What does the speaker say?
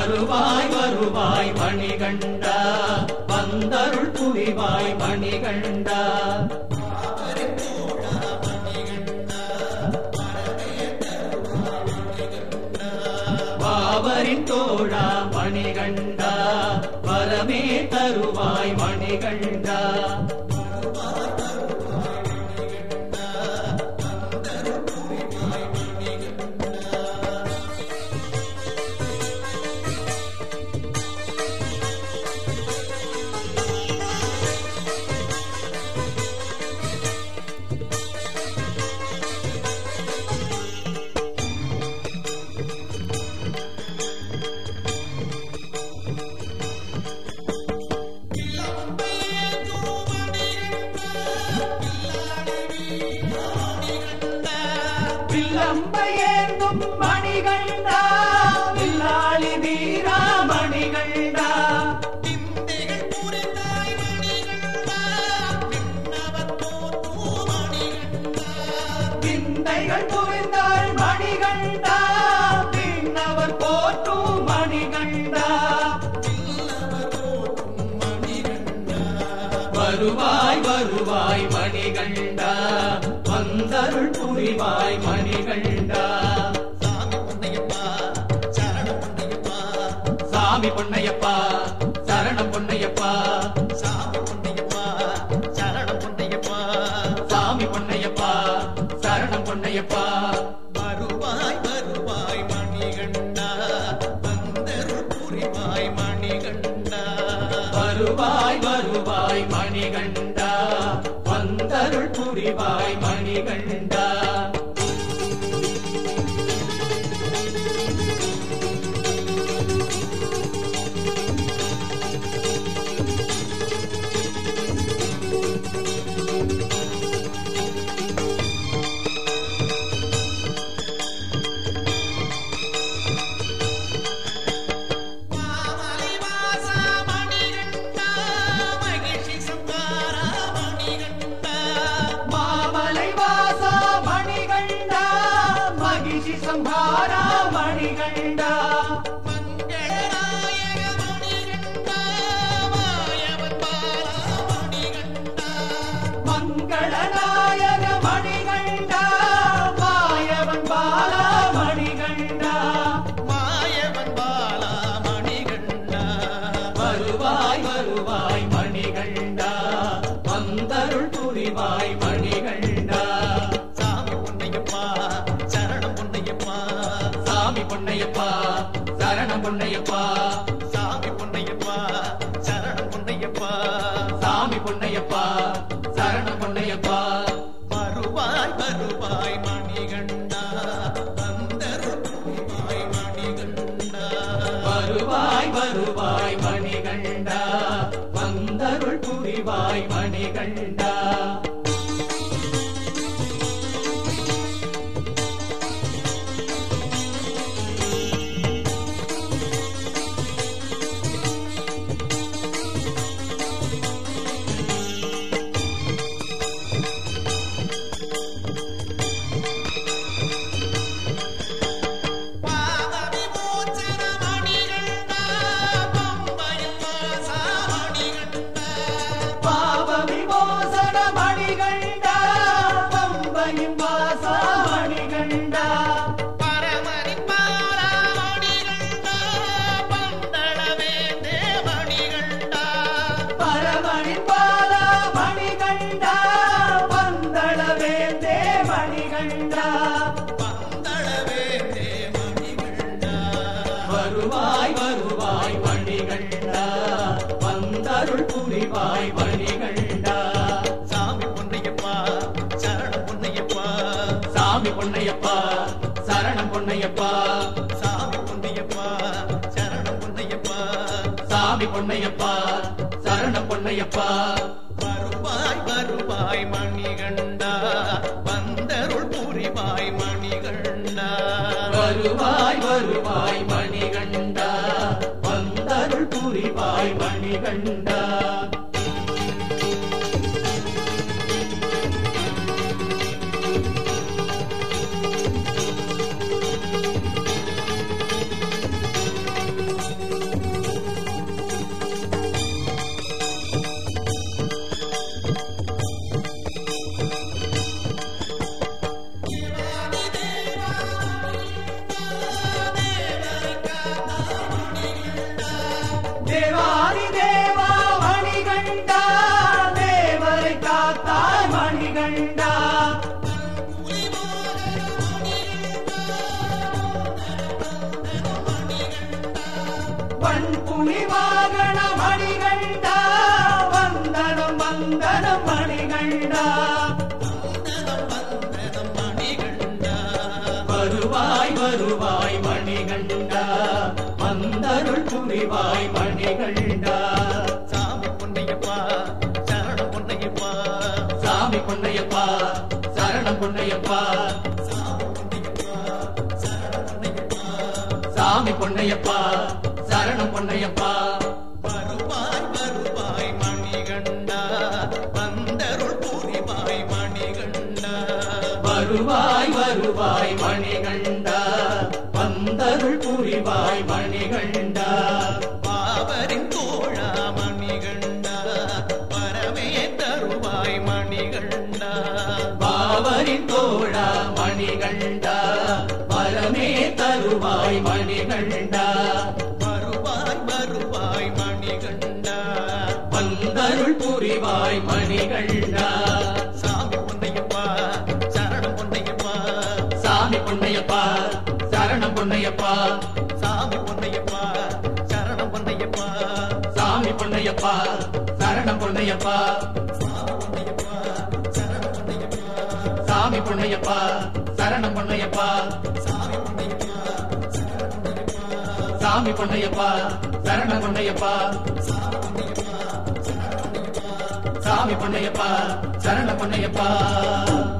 வருவாய் வருவாய் மணிகண்டா வந்தருள் புரிவாய் மணிகண்டா பாவரின் தோழா மணிகண்டா வரமே தருவாய் மணிகண்டா வில்லம்பையேந்தும் மணிகண்டா வில்லாளி வீரா மணிகண்டா விந்தைகள் புரிந்தாய் மணிகண்டா விண்ணவர் போற்றும் மணிகண்டா விந்தைகள் புரிந்தாள் மணிகண்டா பின்னவர் போற்றும் மணிகண்டா வருவாய் வருவாய் மணிகண்டா வந்தருள் புரிவாய் மணிகண்டா சாமி பொன்னையப்பா சரணம் பொன்னையப்பா சாமி பொன்னையப்பா சரணம் பொன்னையப்பா சாமி பொன்னையப்பா சரணம் பொன்னையப்பா சாமி பொன்னையப்பா சரணம் பொன்னையப்பா வருவாய் வருவாய் மணிகண்டா வந்தருள் புரிவாய் மணிகண்டா வருவாய் வருவாய் மணிகண்டா வந்தருள் புரிவாய் மணிகண்டா மாமலை வாசா மணிகண்டா மகிழ்ச்சி சங்காரா மணிகண்டா மாமலை வாசா மணிகண்டா மகிஷி சம்ஹாரா மணிகண்டா மங்களநாயக மணிகண்டா மாயவன் பாலா மணிகண்டா மங்களநாயக மணிகண்டா மாயவன் பாலா மணிகண்டா மாயவன் பாலா மணிகண்டா வருவாய் வருவாய் மணிகண்டா வந்தருள் புரிவாய் மணிகண்டா சாமி பொன்னையப்பா சரணம் பொன்னையப்பா சாமி பொன்னையப்பா சரணம் பொன்னையப்பா சாமி பொன்னையப்பா சரணம் பொன்னையப்பா சாமி பொன்னையப்பா சரணம் பொன்னையப்பா வருவாய் வருவாய் மணிகண்டா வந்தருள் புரிவாய் மணிகண்டா வருவாய் வருவாய் மணிகண்டா வந்தருள் புரிவாய் மணிகண்டா பாவ விமோச்சன மணிகண்டா பம்பையில் வாசா மணிகண்டா பாவ விமோசன மணிகண்டா பம்பையும் வாசா மணிகண்டா பரமரின் பாலா மணிகண்டா பந்தளவேந்தே மணிகண்டா பரமணின் பாலா மணிகண்டா பந்தளவேந்தே மணிகண்டா பந்தளவேந்தே மணிகண்டா வருவாய் வருவாய் மணிகண்டா வந்தருள் புரிவாய் மணிகண்டா சாமி பொன்னையப்பா சரணம் பொன்னையப்பா சாமி பொன்னையப்பா சரணம் பொன்னையப்பா சாமி பொன்னையப்பா சரணம் பொன்னையப்பா சாமி பொன்னையப்பா சரணம் பொன்னையப்பா வருவாய் வருவாய் மணிகண்டா வந்தருள் புரிவாய் மணிகண்டா வருவாய் வருவாய் மணிகண்டா வந்தருள் புரிவாய் மணிகண்டா வருவாய் வருவாய் மணிகண்டா வந்தருள் புரிவாய் மணிகண்டா சாமி பொன்னையப்பா சரணம் பொன்னையப்பா சாமி பொன்னையப்பா சரணம் பொன்னையப்பா சாமி பொன்னையப்பா சரணம் பொன்னையப்பா வருவாய் வருவாய் மணிகண்டா வந்தருள் புரிவாய் மணிகண்டா வருவாய் வருவாய் மணிகண்டா வந்தருள் புரிவாய் மணிகண்டா பாவரின் தோழா மணிகண்டா பரமே தருவாய் மணிகண்டா பாவரின் தோழா மணிகண்டா பரமே தருவாய் மணிகண்டா வருவாய் வருவாய் மணிகண்டா வந்தருள் புரிவாய் மணிகண்டா சாமி பொன்னையப்பா சரணம் பொன்னையப்பா சாமி பொன்னையப்பா சரணம் பொன்னையப்பா சாமி பொன்னையப்பா சரணம் பொன்னையப்பா சாமி பொன்னையப்பா சரணம் பொன்னையப்பா சாமி பொன்னையப்பா சரணம் பொன்னையப்பா சாமி பொன்னையப்பா சரணம் பொன்னையப்பா சாமி பொன்னையப்பா சரணம் பொன்னையப்பா